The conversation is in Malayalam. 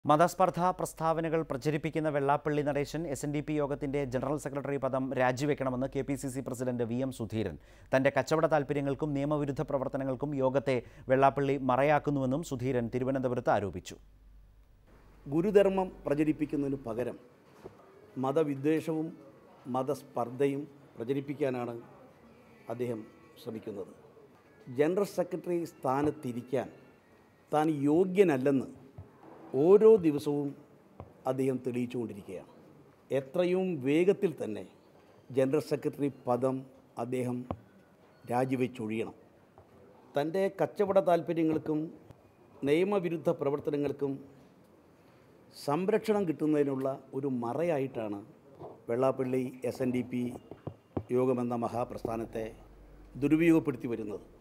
മതസ്പർധാ പ്രസ്താവനകൾ പ്രചരിപ്പിക്കുന്ന Vellappally Natesan S N D P യോഗത്തിന്റെ ജനറൽ സെക്രട്ടറി പദം രാജിവെക്കണമെന്ന് K P C C president V M Sudheeran തന്റെ കച്ചവട താൽപ്പര്യങ്ങൾക്കും നിയമവിരുദ്ധ പ്രവർത്തനങ്ങൾക്കും യോഗത്തെ വെള്ളാപ്പള്ളി മറയാക്കുന്നുവെന്നും സുധീരൻ തിരുവനന്തപുരത്ത് ആരോപിച്ചു ഗുരുധർമ്മം പ്രചരിപ്പിക്കുന്നതിന് പകരം മതവിദ്വേഷവും മതസ്പർദ്ധയും പ്രചരിപ്പിക്കാനാണ് അദ്ദേഹം ശ്രമിക്കുന്നത് ജനറൽ സെക്രട്ടറി സ്ഥാനത്തിരിക്കാൻ താൻ യോഗ്യനല്ലെന്ന് ഓരോ ദിവസവും അദ്ദേഹം തെളിയിച്ചുകൊണ്ടിരിക്കുകയാണ് എത്രയും വേഗത്തിൽ തന്നെ ജനറൽ സെക്രട്ടറി പദം അദ്ദേഹം രാജിവെച്ചൊഴിയണം തൻ്റെ കച്ചവട താൽപ്പര്യങ്ങൾക്കും നിയമവിരുദ്ധ പ്രവർത്തനങ്ങൾക്കും സംരക്ഷണം കിട്ടുന്നതിനുള്ള ഒരു മറയായിട്ടാണ് Vellappally S N D P യോഗമെന്ന മഹാപ്രസ്ഥാനത്തെ ദുരുപയോഗപ്പെടുത്തി വരുന്നത്